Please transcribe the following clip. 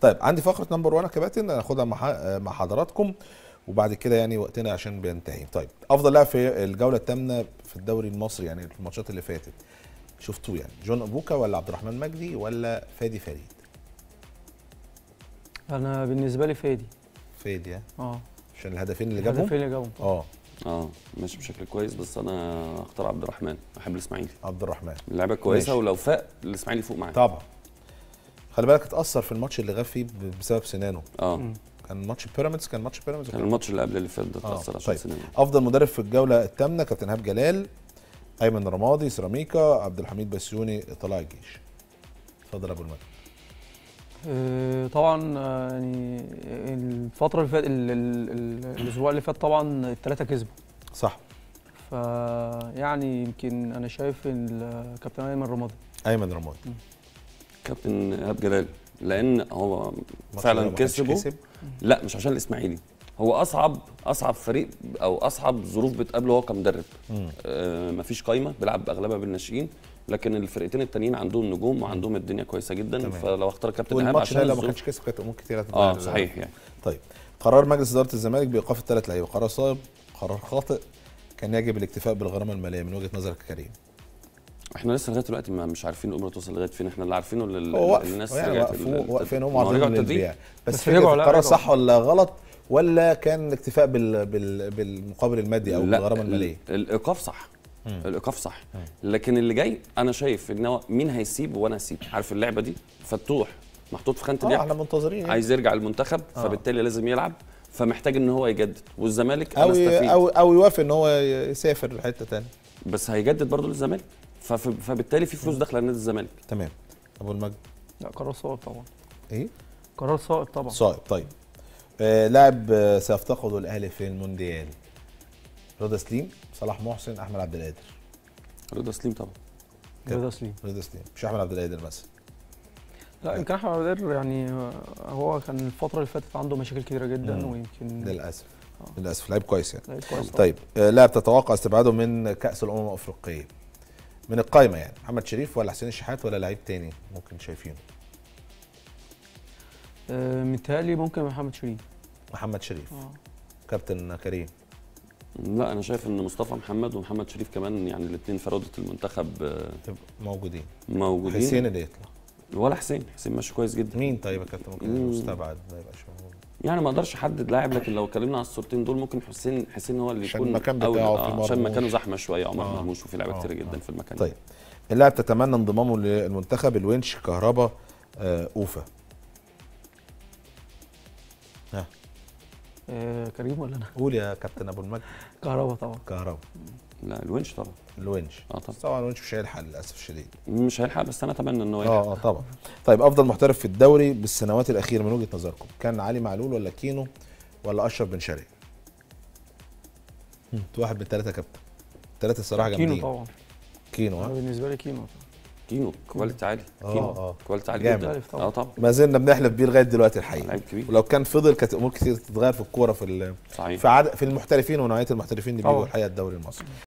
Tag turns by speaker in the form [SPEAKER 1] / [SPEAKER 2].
[SPEAKER 1] طيب عندي فقره نمبر 1 يا كباتن هاخدها مع ح- مع حضراتكم وبعد كده يعني وقتنا عشان بينتهي طيب افضل لاعب في الجوله الثامنه في الدوري المصري يعني في الماتشات اللي فاتت شفتوه يعني جون ابوكا ولا عبد الرحمن مجدي ولا فادي فريد
[SPEAKER 2] انا بالنسبه لي فادي
[SPEAKER 1] فادي ها؟
[SPEAKER 2] اه
[SPEAKER 1] عشان الهدفين اللي جابهم
[SPEAKER 2] الهدفين اللي جابهم
[SPEAKER 1] اه
[SPEAKER 3] اه ماشي بشكل كويس بس انا اختار عبد الرحمن بحب الاسماعيلي
[SPEAKER 1] عبد الرحمن
[SPEAKER 3] اللعبه كويسه
[SPEAKER 1] ماشي.
[SPEAKER 3] ولو فاق الاسماعيلي فوق معاه
[SPEAKER 1] طبعا خلي بالك اتاثر في الماتش اللي غاب فيه ب- بسبب سنانه
[SPEAKER 3] اه
[SPEAKER 2] مم.
[SPEAKER 1] كان ماتش بيراميدز كان ماتش بيراميدز
[SPEAKER 3] كان الماتش اللي قبل اللي فات ده
[SPEAKER 1] آه،
[SPEAKER 3] اتاثر عشان
[SPEAKER 1] طيب.
[SPEAKER 3] سنين
[SPEAKER 1] افضل مدرب في الجوله الثامنه كابتن ايهاب جلال ايمن رمادي سيراميكا عبد الحميد بسيوني طلائع الجيش اتفضل يا ابو المجد
[SPEAKER 2] آه، طبعا آه، يعني الفتره اللي فاتت ال- ال- ال- الاسبوع اللي فات طبعا الثلاثه كسبوا
[SPEAKER 1] صح
[SPEAKER 2] فيعني يمكن انا شايف الكابتن ايمن رمادي
[SPEAKER 1] ايمن رمادي
[SPEAKER 3] كابتن ايهاب جلال لان هو
[SPEAKER 1] الماتش ده
[SPEAKER 3] فعلا
[SPEAKER 1] ما كانش
[SPEAKER 3] كسبه
[SPEAKER 1] كسب.
[SPEAKER 3] لا مش عشان الاسماعيلي هو اصعب اصعب فريق او اصعب ظروف بتقابله هو كمدرب
[SPEAKER 1] مم.
[SPEAKER 3] آه مفيش قايمه بيلعب اغلبها بالناشئين لكن الفرقتين التانيين عندهم نجوم وعندهم الدنيا كويسه جدا
[SPEAKER 1] تمام.
[SPEAKER 3] فلو اختار كابتن ايهاب
[SPEAKER 1] والماتش ده
[SPEAKER 3] عشان
[SPEAKER 1] لو ما
[SPEAKER 3] الظروف
[SPEAKER 1] كانش كسب كانت امور كتير هتتغير
[SPEAKER 3] اه صحيح يعني
[SPEAKER 1] طيب قرار مجلس اداره الزمالك بايقاف الثلاث لعيبه قرار صائب قرار خاطئ كان يجب الاكتفاء بالغرامه الماليه من وجهه نظرك يا كريم
[SPEAKER 3] احنا لسه لغايه دلوقتي ما مش عارفين الامور توصل لغايه فين احنا اللي عارفينه اللي
[SPEAKER 1] هو واقف
[SPEAKER 3] الناس
[SPEAKER 1] يعني
[SPEAKER 3] رجعت
[SPEAKER 1] وقفوا
[SPEAKER 3] ال-
[SPEAKER 1] واقفين هم
[SPEAKER 3] ما هو
[SPEAKER 1] عارضين
[SPEAKER 3] رجعوا التدريب.
[SPEAKER 1] للبيع بس,
[SPEAKER 2] بس
[SPEAKER 1] فكره
[SPEAKER 2] رجعوا، لا،
[SPEAKER 1] القرار
[SPEAKER 2] رجعوا.
[SPEAKER 1] صح ولا غلط ولا كان الاكتفاء بال... بال... بالمقابل المادي او
[SPEAKER 3] لا،
[SPEAKER 1] بالغرامه
[SPEAKER 3] ال-
[SPEAKER 1] الماليه
[SPEAKER 3] الايقاف صح
[SPEAKER 1] مم.
[SPEAKER 3] الايقاف صح لكن اللي جاي انا شايف ان هو مين هيسيب وانا هسيب عارف اللعبه دي فتوح محطوط في خانه
[SPEAKER 1] اه
[SPEAKER 3] اللعب
[SPEAKER 1] احنا منتظرين يعني.
[SPEAKER 3] عايز يرجع المنتخب
[SPEAKER 1] آه.
[SPEAKER 3] فبالتالي لازم يلعب فمحتاج ان هو يجدد والزمالك
[SPEAKER 1] او
[SPEAKER 3] انا
[SPEAKER 1] ي...
[SPEAKER 3] استفيد
[SPEAKER 1] او او يوافق ان هو يسافر لحته ثانيه
[SPEAKER 3] بس هيجدد برضه للزمالك فف- فبالتالي في فلوس داخله نادي الزمالك
[SPEAKER 1] تمام ابو المجد
[SPEAKER 2] لا قرار صائب طبعا
[SPEAKER 1] ايه
[SPEAKER 2] قرار صائب طبعا
[SPEAKER 1] صائب طيب آه لاعب آه، سيفتقد الاهلي في المونديال رضا سليم صلاح محسن احمد عبد القادر
[SPEAKER 3] رضا سليم طبعا
[SPEAKER 2] رضا سليم
[SPEAKER 1] رضا سليم مش احمد عبد القادر مثلا
[SPEAKER 2] لا يمكن احمد عبد القادر يعني هو كان الفتره اللي فاتت عنده مشاكل كتيره جدا
[SPEAKER 1] مم.
[SPEAKER 2] ويمكن
[SPEAKER 1] للاسف
[SPEAKER 2] آه.
[SPEAKER 1] للاسف لعيب كويس يعني
[SPEAKER 2] لعيب كويس طبعاً.
[SPEAKER 1] طيب آه، لاعب تتوقع استبعاده من كاس الامم الافريقيه من القايمه يعني محمد شريف ولا حسين الشحات ولا لعيب تاني ممكن شايفينه
[SPEAKER 2] آه، متهيألي ممكن محمد شريف
[SPEAKER 1] محمد شريف
[SPEAKER 2] اه
[SPEAKER 1] كابتن كريم
[SPEAKER 3] لا انا شايف ان مصطفى محمد ومحمد شريف كمان يعني الاثنين فراوده المنتخب آه،
[SPEAKER 1] طب موجودين
[SPEAKER 3] موجودين
[SPEAKER 1] حسين اللي يطلع
[SPEAKER 3] ولا حسين حسين ماشي كويس جدا
[SPEAKER 1] مين طيب يا كابتن ممكن
[SPEAKER 3] مم.
[SPEAKER 1] مستبعد ما يبقاش موجود
[SPEAKER 3] يعني ما اقدرش احدد لاعب لكن لو اتكلمنا على الصورتين دول ممكن حسين حسين هو اللي
[SPEAKER 1] عشان
[SPEAKER 3] يكون
[SPEAKER 1] المكان
[SPEAKER 3] أولى.
[SPEAKER 1] بتاعه
[SPEAKER 3] آه،
[SPEAKER 1] في
[SPEAKER 3] عشان
[SPEAKER 1] مرموش.
[SPEAKER 3] مكانه زحمه شويه عمر
[SPEAKER 1] آه.
[SPEAKER 3] مرموش وفي لعيبه
[SPEAKER 1] آه،
[SPEAKER 3] كتير جدا
[SPEAKER 1] آه.
[SPEAKER 3] في المكان
[SPEAKER 1] طيب اللاعب تتمنى انضمامه للمنتخب الونش كهربا آه اوفا
[SPEAKER 2] آه، كريم ولا انا
[SPEAKER 1] قول يا كابتن ابو المجد
[SPEAKER 2] كهربا طبعا
[SPEAKER 1] كهربا
[SPEAKER 3] لا الونش طبعا
[SPEAKER 1] الونش
[SPEAKER 3] اه طبعا
[SPEAKER 1] بس طبعا الونش مش هيلحق للاسف الشديد
[SPEAKER 3] مش هيلحق بس انا اتمنى ان هو يلحق
[SPEAKER 1] اه اه طبعا طيب افضل محترف في الدوري بالسنوات الاخيره من وجهه نظركم كان علي معلول ولا كينو ولا اشرف بن شرقي مم، واحد من الثلاثه كابتن الثلاثه الصراحه
[SPEAKER 2] كينو
[SPEAKER 1] جامدين
[SPEAKER 2] طبعا
[SPEAKER 1] كينو
[SPEAKER 2] انا
[SPEAKER 1] ها
[SPEAKER 2] بالنسبه لي كينو طبعا
[SPEAKER 3] كينو كواليتي عالي
[SPEAKER 1] آه،
[SPEAKER 3] كينو
[SPEAKER 1] آه.
[SPEAKER 3] كواليتي عالي
[SPEAKER 1] جامد.
[SPEAKER 3] جدا
[SPEAKER 2] مختلف طبعا.
[SPEAKER 3] اه طبعا
[SPEAKER 1] ما زلنا بنحلف بيه لغايه دلوقتي الحقيقه
[SPEAKER 3] لعيب كبير
[SPEAKER 1] ولو كان فضل كانت امور كتير تتغير في الكوره في ال-
[SPEAKER 3] صحيح
[SPEAKER 1] في عدد في المحترفين ونوعيه المحترفين اللي بيجوا
[SPEAKER 2] طبعا.
[SPEAKER 1] الحقيقه الدوري المصري